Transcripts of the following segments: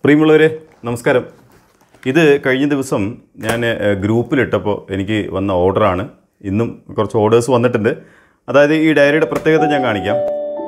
പ്രിയമുള്ളവരെ നമസ്കാരം ഇത് കഴിഞ്ഞ ദിവസം ഞാൻ ഏഹ്, ഗ്രൂപ്പിലിട്ടപ്പോൾ എനിക്ക് വന്ന ഓർഡറാണ് ഇന്നും കുറച്ച് ഓർഡേഴ്സ് വന്നിട്ടുണ്ട് അതായത് ഈ ഡയറിയുടെ പ്രത്യേകത ഞാൻ കാണിക്കാം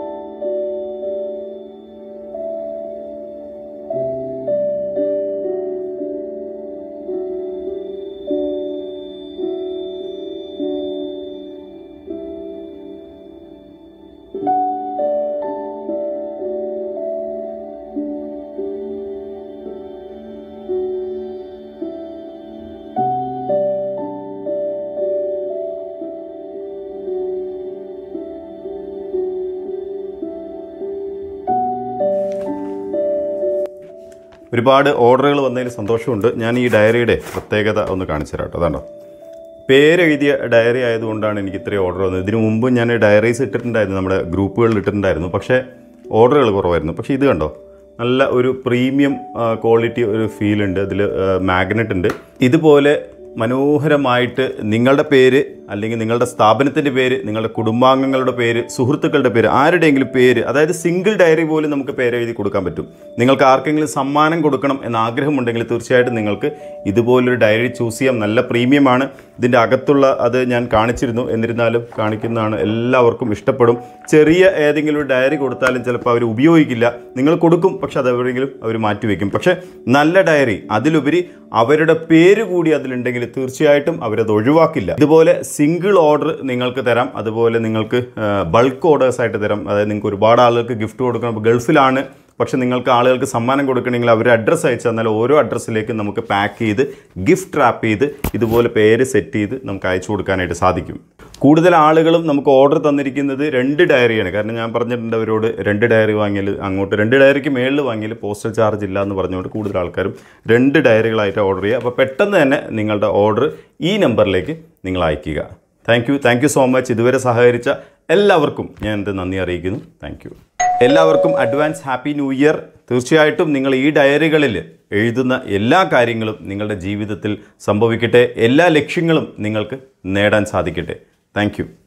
ഒരുപാട് ഓർഡറുകൾ വന്നതിൽ സന്തോഷമുണ്ട് ഞാൻ ഈ ഡയറിയുടെ പ്രത്യേകത ഒന്ന് കാണിച്ചു തരാം കേട്ടോ അതാണ്ടോ പേരെഴുതിയ ഡയറി ആയതുകൊണ്ടാണ് എനിക്ക് ഇത്രയും ഓർഡർ വന്നത് ഇതിനു മുമ്പ് ഞാൻ ഡയറീസ് ഇട്ടിട്ടുണ്ടായിരുന്നു നമ്മുടെ ഗ്രൂപ്പുകളിൽ ഇട്ടിട്ടുണ്ടായിരുന്നു പക്ഷേ ഓർഡറുകൾ കുറവായിരുന്നു പക്ഷേ ഇത് കണ്ടോ നല്ല ഒരു പ്രീമിയം ക്വാളിറ്റി ഒരു ഫീൽ ഉണ്ട് ഇതിൽ മാഗ്നറ്റ് ഉണ്ട് ഇതുപോലെ മനോഹരമായിട്ട് നിങ്ങളുടെ പേര് അല്ലെങ്കിൽ നിങ്ങളുടെ സ്ഥാപനത്തിൻ്റെ പേര് നിങ്ങളുടെ കുടുംബാംഗങ്ങളുടെ പേര് സുഹൃത്തുക്കളുടെ പേര് ആരുടെയെങ്കിലും പേര് അതായത് സിംഗിൾ ഡയറി പോലും നമുക്ക് പേര് എഴുതി കൊടുക്കാൻ പറ്റും നിങ്ങൾക്ക് ആർക്കെങ്കിലും സമ്മാനം കൊടുക്കണം എന്ന ആഗ്രഹമുണ്ടെങ്കിൽ തീർച്ചയായിട്ടും നിങ്ങൾക്ക് ഇതുപോലൊരു ഡയറി ചൂസ് ചെയ്യാം നല്ല പ്രീമിയമാണ് ഇതിൻ്റെ അകത്തുള്ള അത് ഞാൻ കാണിച്ചിരുന്നു എന്നിരുന്നാലും കാണിക്കുന്നതാണ് എല്ലാവർക്കും ഇഷ്ടപ്പെടും ചെറിയ ഏതെങ്കിലും ഒരു ഡയറി കൊടുത്താലും ചിലപ്പോൾ അവർ ഉപയോഗിക്കില്ല നിങ്ങൾ കൊടുക്കും പക്ഷെ അത് എവിടെയെങ്കിലും അവർ മാറ്റിവെക്കും പക്ഷേ നല്ല ഡയറി അതിലുപരി അവരുടെ പേര് കൂടി അതിലുണ്ടെങ്കിൽ തീർച്ചയായിട്ടും അവരത് ഒഴിവാക്കില്ല ഇതുപോലെ സിംഗിൾ ഓർഡർ നിങ്ങൾക്ക് തരാം അതുപോലെ നിങ്ങൾക്ക് ബൾക്ക് ഓർഡേഴ്സ് ആയിട്ട് തരാം അതായത് നിങ്ങൾക്ക് ഒരുപാട് ആളുകൾക്ക് ഗിഫ്റ്റ് കൊടുക്കണം ഇപ്പോൾ ഗൾഫിലാണ് പക്ഷെ നിങ്ങൾക്ക് ആളുകൾക്ക് സമ്മാനം കൊടുക്കണമെങ്കിൽ അവർ അഡ്രസ്സ് അയച്ചു തന്നാൽ ഓരോ അഡ്രസ്സിലേക്കും നമുക്ക് പാക്ക് ചെയ്ത് ഗിഫ്റ്റ് റാപ്പ് ചെയ്ത് ഇതുപോലെ പേര് സെറ്റ് ചെയ്ത് നമുക്ക് അയച്ചു കൊടുക്കാനായിട്ട് സാധിക്കും കൂടുതൽ ആളുകളും നമുക്ക് ഓർഡർ തന്നിരിക്കുന്നത് രണ്ട് ഡയറിയാണ് കാരണം ഞാൻ പറഞ്ഞിട്ടുണ്ട് അവരോട് രണ്ട് ഡയറി വാങ്ങിയാൽ അങ്ങോട്ട് രണ്ട് ഡയറിക്ക് മേളിൽ വാങ്ങിയാൽ പോസ്റ്റൽ ചാർജ് ഇല്ല എന്ന് പറഞ്ഞുകൊണ്ട് കൂടുതൽ ആൾക്കാരും രണ്ട് ഡയറികളായിട്ട് ഓർഡർ ചെയ്യുക അപ്പോൾ പെട്ടെന്ന് തന്നെ നിങ്ങളുടെ ഓർഡർ ഈ നമ്പറിലേക്ക് നിങ്ങൾ അയക്കുക thank you thank you so much ഇതുവരെ സഹകരിച്ച എല്ലാവർക്കും ഞാൻ എൻ്റെ നന്ദി അറിയിക്കുന്നു താങ്ക് യു എല്ലാവർക്കും അഡ്വാൻസ് ഹാപ്പി ന്യൂ ഇയർ തീർച്ചയായിട്ടും നിങ്ങൾ ഈ ഡയറികളിൽ എഴുതുന്ന എല്ലാ കാര്യങ്ങളും നിങ്ങളുടെ ജീവിതത്തിൽ സംഭവിക്കട്ടെ എല്ലാ ലക്ഷ്യങ്ങളും നിങ്ങൾക്ക് നേടാൻ സാധിക്കട്ടെ താങ്ക് യു